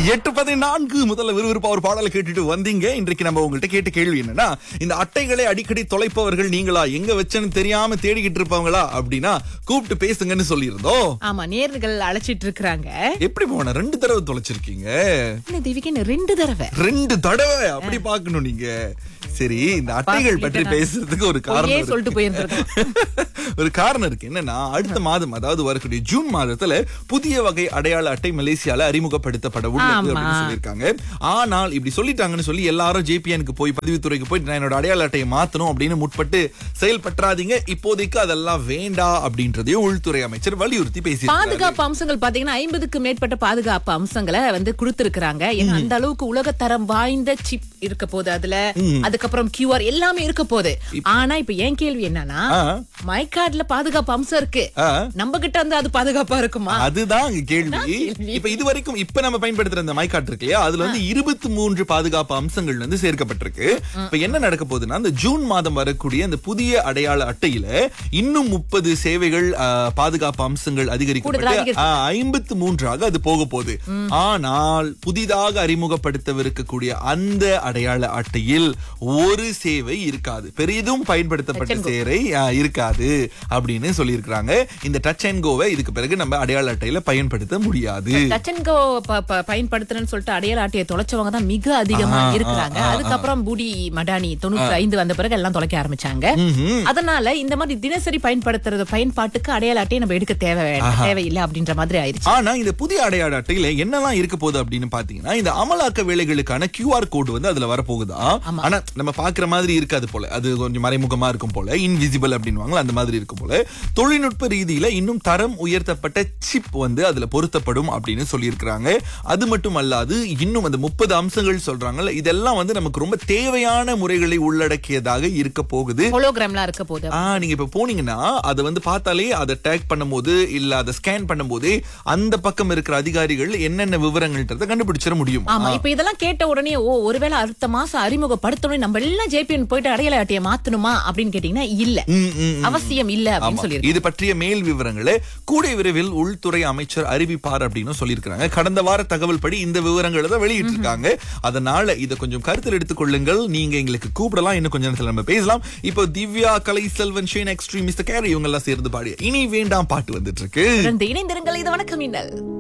எட்டு பதினான்கு முதல்ல விறுவிறுப்பா ஒரு பாடலை கேட்டுட்டு வந்தீங்க இன்றைக்கு நம்ம உங்கள்கிட்ட கேட்ட கேள்வி என்னன்னா இந்த அட்டைகளை அடிக்கடி தொலைப்பவர்கள் நீங்களா எங்க வச்சேன்னு தெரியாம தேடிக்கிட்டு இருப்பவங்களா அப்படின்னா கூப்பிட்டு பேசுங்கன்னு சொல்லியிருந்தோம் ஆமா நேர்கள் அழைச்சிட்டு இருக்கிறாங்க எப்படி போன ரெண்டு தடவை தொலைச்சிருக்கீங்க என்ன தேவிக்கு ரெண்டு தடவை ரெண்டு தடவை அப்படி பார்க்கணும் நீங்க சரி இந்த அட்டைகள் பற்றி சொல்லிட்டேன் நான். பேசுறதுக்கு ஒரு பொய்யே காரணம் சொல்லிட்டு இருக்கு. போயிருந்திருக்கோம். ஒரு காரணம் இருக்கு என்னன்னா அடுத்த மாதம் அதாவது வரக்கூடிய ஜூன் மாதத்துல புதிய வகை அடையாள அட்டை மலேசியால அறிமுகப்படுத்தப்பட உள்ளது ஆமா. அப்படின்னு சொல்லியிருக்காங்க ஆனால் இப்படி சொல்லிட்டாங்கன்னு சொல்லி எல்லாரும் ஜேபிஎனுக்கு போய் பதிவுத்துறைக்கு போய் நான் என்னோட அடையாள அட்டையை மாத்தணும் அப்படின்னு முற்பட்டு செயல்பற்றாதீங்க இப்போதைக்கு அதெல்லாம் வேண்டாம் அப்படின்றதையும் உள்துறை அமைச்சர் வலியுறுத்தி பேசி பாதுகாப்பு அம்சங்கள் பாத்தீங்கன்னா ஐம்பதுக்கு மேற்பட்ட பாதுகாப்பு அம்சங்களை வந்து கொடுத்திருக்கிறாங்க ஏன்னா அந்த அளவுக்கு உலகத்தரம் வாய்ந்த சிப் இருக்க போகுது அதுல அதுக்கப்புறம் கியூஆர் எல்லாமே இருக்க போகுது ஆனா இப்ப என் கேள்வி என்னன்னா ஆ. மை கார்டுல பாதுகாப்பு அம்சம் இருக்கு ஆ. நம்ம கிட்ட வந்து அது பாதுகாப்பா இருக்குமா அதுதான் இங்க கேள்வி கேள்வி. இப்ப இது வரைக்கும் இப்ப நம்ம பயன்படுத்துற இந்த மைக்காட் இருக்கு இல்லையா அதுல வந்து இருபத்தி மூன்று பாதுகாப்பு அம்சங்கள் வந்து சேர்க்கப்பட்டிருக்கு இப்ப என்ன நடக்க போகுதுன்னா இந்த ஜூன் மாதம் வரக்கூடிய அந்த புதிய அடையாள அட்டையில இன்னும் முப்பது சேவைகள் ஆ, பாதுகாப்பு அம்சங்கள் கூடுதலா அதிகரிக்கப்பட்டு அதிகரித்து. ஐம்பத்து மூன்றாக அது போக போகுது ஆனால் புதிதாக அறிமுகப்படுத்தவிருக்கக்கூடிய அந்த அடையாள அட்டையில் ஒரு சேவை இருக்காது பெரிதும் பயன்படுத்தப்பட்ட Touch and go. சேவை ஆ, இருக்காது அப்படின்னு சொல்லியிருக்கிறாங்க இந்த டச் அண்ட் கோவை இதுக்கு பிறகு நம்ம அடையாள அட்டையில பயன்படுத்த முடியாது டச் அண்ட் கோ பயன்படுத்துறேன்னு சொல்லிட்டு அடையாள அட்டையை தொலைச்சவங்க தான் மிக அதிகமா ஆ, ஆ, இருக்கிறாங்க ஆ, ஆ. அதுக்கப்புறம் புடி மடானி தொண்ணூற்றி ஐந்து வந்த பிறகு எல்லாம் தொலைக்க ஆரம்பிச்சாங்க ம்ஹும். அதனால இந்த மாதிரி தினசரி பயன்படுத்துறது பயன்பாட்டுக்கு அடையாள அட்டையை நம்ம எடுக்க தேவை வேண்டாம், தேவையில்லை அப்படின்ற மாதிரி ஆயிருச்சு ஆனா இந்த புதிய அடையாள அட்டையில என்னெல்லாம் இருக்க போகுது அப்படின்னு பாத்தீங்கன்னா இந்த அமலாக்க வேலைகளுக்கான கியூஆர் கோடு வந்து அதுல வரப்போகுதா ஆனா நம்ம பாக்குற மாதிரி இருக்காது போல அது கொஞ்சம் மறைமுகமா இருக்கும் போல இன்விசிபிள் அப்படின்வாங்களா அந்த மாதிரி இருக்கும் போல தொழில்நுட்ப ரீதியில இன்னும் தரம் உயர்த்தப்பட்ட சிப் வந்து அதுல பொருத்தப்படும் அப்படின்னு சொல்லியிருக்கிறாங்க அது மட்டும் அல்லாது இன்னும் அந்த முப்பது அம்சங்கள் சொல்றாங்கல்ல இதெல்லாம் வந்து நமக்கு ரொம்ப தேவையான முறைகளை உள்ளடக்கியதாக இருக்க போகுது ஹோலோகிராம்லாம் இருக்க போது ஆ நீங்க இப்ப போனீங்கன்னா அதை வந்து பார்த்தாலே அதை டேக் பண்ணும்போது இல்ல அதை ஸ்கேன் பண்ணும்போதே அந்த பக்கம் இருக்கிற அதிகாரிகள் என்னென்ன விவரங்கள்ன்றத கண்டுபிடிச்சிட முடியும் ஆமா இப்ப இதெல்லாம் கேட்ட உடனே ஓ ஒருவேளை அடுத்த மாசம் அறிமுகப்படுத்தணும் நம்ம எல்லாம் ஜேபிஎன் போயிட்டு அடையாள அட்டையை மாத்தணுமா அப்படின்னு கேட்டீங்கன்னா இல்ல ம், ம், ம். அவசியம் இல்ல அப்படின்னு ஆமா. சொல்லியிருக்கு இது பற்றிய மேல் விவரங்களை கூடிய விரைவில் உள்துறை அமைச்சர் அறிவிப்பார் அப்படின்னு சொல்லியிருக்காங்க கடந்த வார தகவல் படி இந்த விவரங்களை தான் வெளியிட்டிருக்காங்க அதனால இதை கொஞ்சம் கருத்தில் எடுத்துக் கொள்ளுங்கள் நீங்க எங்களுக்கு கூப்பிடலாம் இன்னும் கொஞ்ச நேரத்துல நம்ம பேசலாம் இப்போ Divya Kalai Selvan Shane extreme mister Gary இவங்க எல்லாம் சேர்ந்து பாடிய இனி வேண்டாம் பாட்டு வந்துட்டு இருக்கு தொடர்ந்து இணைந்திருங்கள் இது வணக்கம் இன்னல்